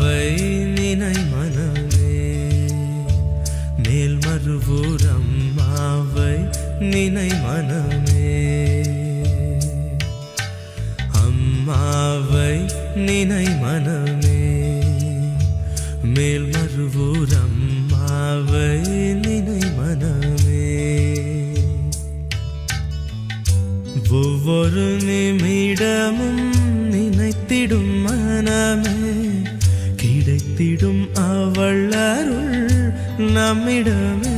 அம்மாவை நினை மனமே மேல் மறுவூர் அம்மாவை நினை மனமே அம்மாவை நினை மனமே மேல் மறுவூர் அம்மாவை நினை மனமே ஒவ்வொரு நிமிடமும் நினைத்திடும் மனமே கிடைத்திடும் அவள் அருள் நம்மிடமே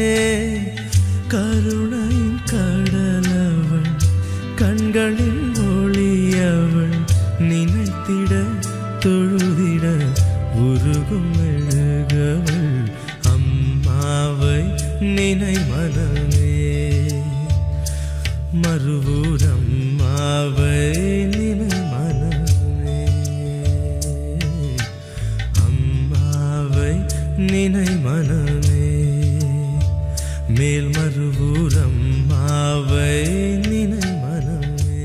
கருணையின் கடலவள் கண்களின் ஒளியவள் நினைத்திட தொழுதிட உருகும் மெழுகவள் அம்மாவை நினை மனமே மறுபூரம் மாவை நினை மனமே அம்மாவை நினை மனமே மேல் மறுபூரம் மாவை நினை மனமே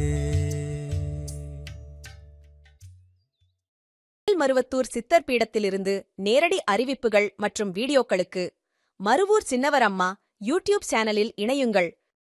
மருவத்தூர் சித்தர் பீடத்திலிருந்து நேரடி அறிவிப்புகள் மற்றும் வீடியோக்களுக்கு மருவூர் சின்னவர் அம்மா யூடியூப் சேனலில் இணையுங்கள்